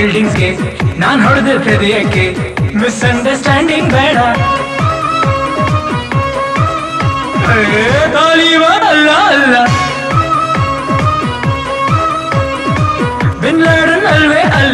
ಬಿಲ್ಡಿಂಗ್ಸ್ಗೆ ನಾನ್ ಹೊಡೆದ ಹೃದಯಕ್ಕೆ ಮಿಸ್ಅಂಡರ್ಸ್ಟ್ಯಾಂಡಿಂಗ್ ಬೇಡ ಏ, ತಾಲಿಬಾನ್ ಅಲ್ಲ ಅಲ್ಲ ಬಿನ್ ಲಾಡನ್ ಅಲ್ವೇ ಅಲ್ಲ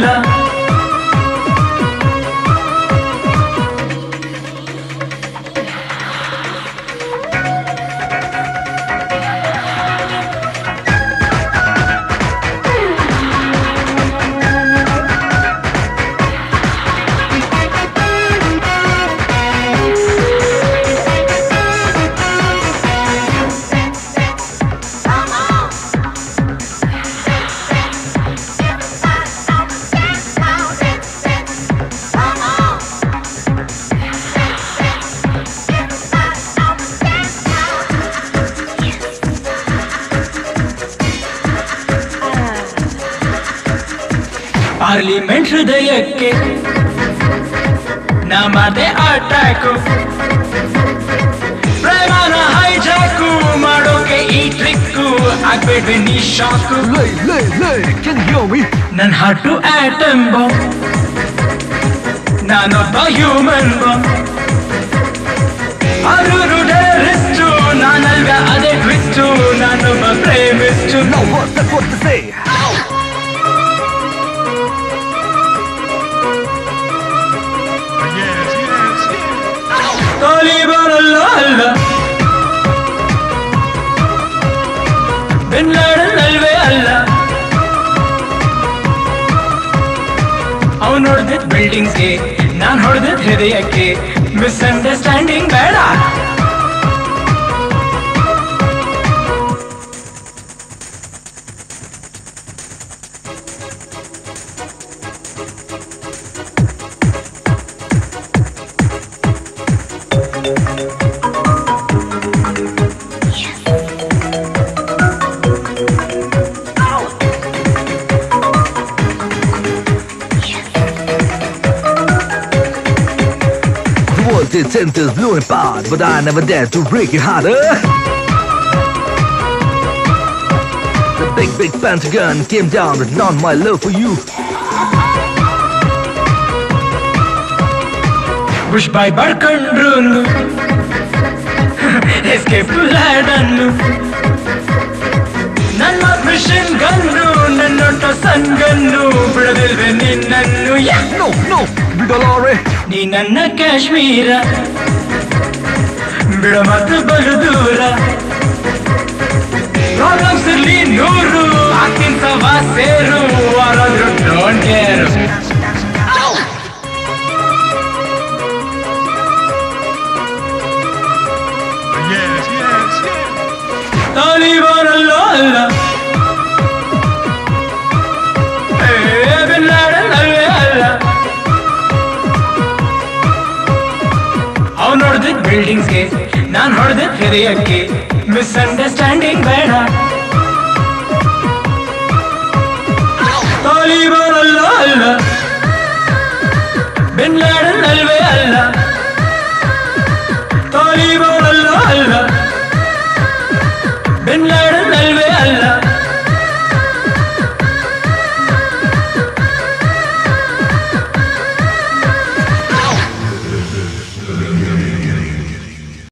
ಪಾರ್ಲಿಮೆಂಟ್ ಹೃದಯಕ್ಕೆ ನಾ ಮಾಡ್ದೆ ಅಟ್ಯಾಕು ಪ್ರೇಮನ ಹೈಜಾಕು ಮಾಡೋಕೆ ಈ ಟ್ರಿಕ್ಕು ಆಗ್ಬೇಡ್ವೆ ನೀ shock Lay, lay, lay, can you hear me? ನನ್ ಹಾಟು ಆಟಮ್ ಬಾಂಬ್ ನಾನೊಬ್ಬ ಹ್ಯೂಮನ್ ಬಾಂಬ್ ಅರೂರು ಟೆರರಿಸ್ಟು ನಾನಲ್ವ ಅದೇ ಟ್ವಿಸ್ಟು ನಾನೊಬ್ಬ ಪ್ರೇಮಿಸ್ಟು Now what, that's what to say. Taliban ಅಲ್ಲ ಅಲ್ಲ ಬಿನ್ ಲಾಡನ್ ಅಲ್ವೇ ಅಲ್ಲ ಅವನು ಹೊಡೆದಿದ್ ಬಿಲ್ಡಿಂಗ್ಸ್ಗೆ ನಾನ್ ಹೊಡೆದಿದ್ ಹೃದಯಕ್ಕೆ ಮಿಸ್ಅಂಡರ್ಸ್ಟ್ಯಾಂಡಿಂಗ್ ಬೇಡ The world its centers blew apart, but I never dared to break it harder. The big, big pentagon came down, but not my love for you. Bush ಬಾಯ್ ಬಡ್ಕೊಂಡ್ರು escape ಲ್ಯಾಡನ್ನು ನನ್ನ mission gun ನನ್ನೊಟ್ಟ ಸಂಗನ್ನು ಬಿಡದಿಲ್ವೆ ನಿನ್ನನ್ನು ಯಾ No, no, Bidolare. ನೀ ನನ್ನ ಕಾಶ್ಮೀರ ಬಿಡ ಮತ್ತು ಬಲು ದೂರ ಪ್ರಾಬ್ಲಮ್ಸ್ ಇರ್ಲಿ ನೂರು ಆಕಿಂತ ಸೇರು ಯಾರಾದ್ರೂ ಡೋಂಟ್ ಕೇರ್ ತಾಲಿಬಾನ್ ಅಲ್ಲ ಅಲ್ಲ ಏ, ಬಿನ್ ಲಾಡನ್ ಅಲ್ವೇ ಅಲ್ಲ ಅವ್ನು ಹೊಡೆದಿದ್ ಬಿಲ್ಡಿಂಗ್ಸ್ಗೆ ನಾನ್ ಹೊಡೆದಿದ್ ಹೃದಯಕ್ಕೆ ಮಿಸ್ಅಂಡರ್ಸ್ಟ್ಯಾಂಡಿಂಗ್ ಬೇಡ ತಾಲಿಬಾನ್ ಅಲ್ಲ ಅಲ್ಲ ಬಿನ್ ಲಾಡನ್ ಅಲ್ವೇ ಅಲ್ಲ ತಾಲಿಬಾನ್ ಅಲ್ಲ ಅಲ್ಲ ಬಿನ್ ಲಾಡನ್